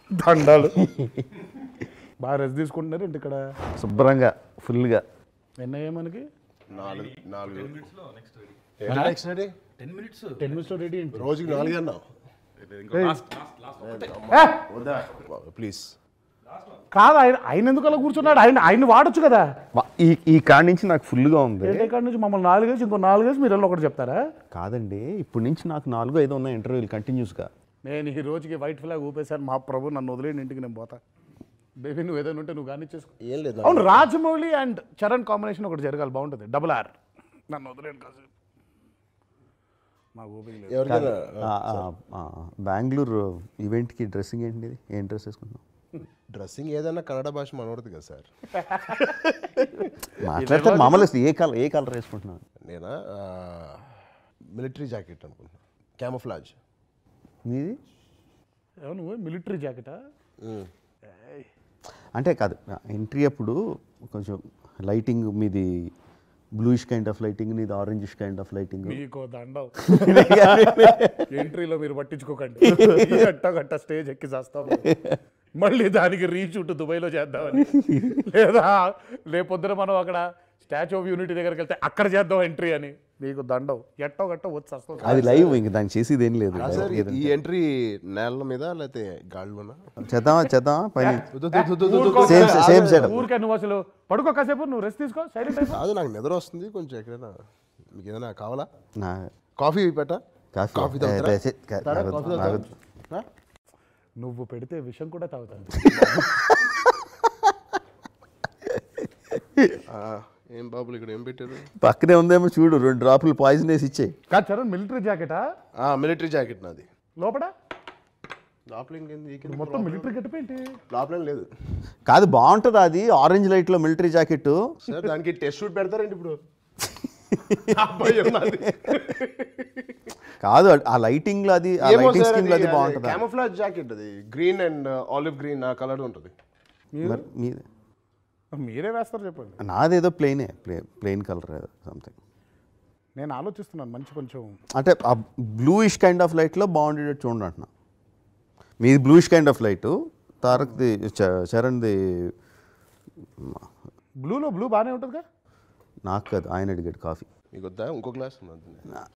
దండాలు బాగా రెస్ట్ తీసుకుంటున్నారు ఏంటి ఇక్కడ శుభ్రంగా ఫుల్గా ఎన్నయ్యా మనకి నాలుగు నాలుగు next ten minutes ten minutes ready ఏంటి రోజుకి నాలుగు అన్నావు ఏ, ప్లీజ్ కాదు ఆయన ఆయన ఎందుకు అలా కూర్చున్నాడు ఆయన ఆయన వాడొచ్చు కదా వా- ఈ ఈ కాడి నుంచి నాకు ఫుల్గా ఉంది ఏంటి కాడ నుంచి మమ్మల్ని నాలుగేసి ఇంకో నాలుగేసి మీరు వెళ్ళి ఒకటి చెప్తారా కాదండి ఇప్పటి నుంచి నాకు నాలుగు ఐదు ఉన్నాయి ఇంటర్వ్యూలు కంటిన్యూస్గా నేను ఈ రోజుకి వైట్ ఫ్లాగ్ ఊపేశాను మా ప్రభు నన్ను వదిలేని ఇంటికి నేను పోతా బేబీ నువ్వు ఏదైనా ఉంటే నువ్వు కానీ చేసుకో ఏం లేదు అవును రాజమౌళి అండ్ చరణ్ కాంబినేషన్ ఒకటి జరగాలి బాగుంటుంది డబుల్ ఆర్ నన్ను వదిలేను కాదు మాకు ఓపిక లేదు ఎవరికైనా బెంగళూరు ఈవెంట్కి డ్రెస్సింగ్ ఏంటి ఏం డ్రెస్ వేసుకుంటున్నాం డ్రెస్సింగ్ ఏదైనా కన్నడ భాష మనోడదు కదా సార్ మాట్లాడితే మామూలు అసలు ఏ కలర్ ఏ కలర్ వేసుకుంటున్నాను నేనా మిలిటరీ జాకెట్ అనుకుంటున్నా క్యామోఫ్లాజ్ మీది ఏమో నువ్వు మిలిటరీ జాకెటా అంటే కాదు ఎంట్రీ అప్పుడు కొంచెం లైటింగ్ మీది బ్లూయిష్ కైండ్ ఆఫ్ లైటింగ్ నీది ఆరెంజిష్ కైండ్ ఆఫ్ లైటింగ్ మీకు దండం ఎంట్రీలో మీరు పట్టించుకోకండి గట్ట గట్ట స్టేజ్ ఎక్కి చేస్తాం మళ్ళీ దానికి రీషూట్ దుబాయ్లో చేద్దామని లేదా రేపొద్దున మనం అక్కడ స్టాచ్యూ ఆఫ్ యూనిటీ దగ్గరికి వెళ్తే అక్కడ చేద్దాం ఎంట్రీ అని మీకు దండం ఎట్టో గట్ట వచ్చి వస్తాం అది లైవ్ ఇంక దాన్ని చేసేది ఏం లేదు సార్ ఈ ఎంట్రీ నేల మీద లేకపోతే గాళ్ళలోనా చేద్దామా చేద్దామా పైన వద్దు, వద్దు, వద్దు, వద్దు, వద్దు. సేమ్ సేమ్ సెటప్ ఊరికే నువ్వు అసలు పడుకో కాసేపు నువ్వు రెస్ట్ తీసుకో సైలెంట్ అయిపో కాదు నాకు నిద్ర వస్తుంది కొంచెం ఎక్కడైనా మీకు ఏదైనా కావాలా నా కాఫీ పెట్ట కాఫీ కాఫీ ఏ, తాగుతారా? దయచే- కా- తారా, తాగొద్దు, కాఫీ తాగుతారా? తాగొద్దు. ఆ? నువ్వు పెడితే విషం కూడా తాగుతాను ఆ, ఏం బాబులు ఇక్కడ ఏం పెట్టారు పక్కనే ఉందేమో చూడు రెండు డ్రాపులు పాయిజన్ వేసి ఇచ్చేయి కాదు చరణ్ మిలిటరీ జాకెటా మిలిటరీ జాకెట్ నాది లోపల లోపల ఇంకేంది? ఈ కింద మొత్తం మిలిటరీ గెటప్ ఏంటి లోపల ఏం లేదు కాదు బాగుంటుంది అది ఆరెంజ్ లైట్ లో మిలిటరీ జాకెట్ సార్ దానికి టెస్ట్ షూట్ పెడతారండి ఇప్పుడు అబ్బాయి ఉన్నది. కాదు ఆ లైటింగ్ లో అది ఆ ఏమో లైటింగ్ సార్ స్కీమ్ లో అది అది బాగుంటుంది క్యామోఫ్లాజ్ జాకెట్ అది గ్రీన్ అండ్ ఆలివ్ గ్రీన్ ఆ కలర్ ఉంటుంది మరి మీది మీరే వేస్తారు చెప్పండి నాదేదో ప్లెయినే ప్లెయిన్ కలర్ సంథింగ్ నేను ఆలోచిస్తున్నాను మంచి కొంచెం అంటే ఆ బ్లూయిష్ కైండ్ ఆఫ్ లైట్లో బాగుండేటట్టు చూడండి అంటున్నా మీది బ్లూయిష్ కైండ్ ఆఫ్ లైట్ తారక్ది చ- చరణ్ది బ్లూలో బ్లూ బాగానే ఉంటుందిగా నాకు కాదు ఆయన అడిగాడు కాఫీ మీకు వద్దా ఇంకో గ్లాస్ ఉన్నది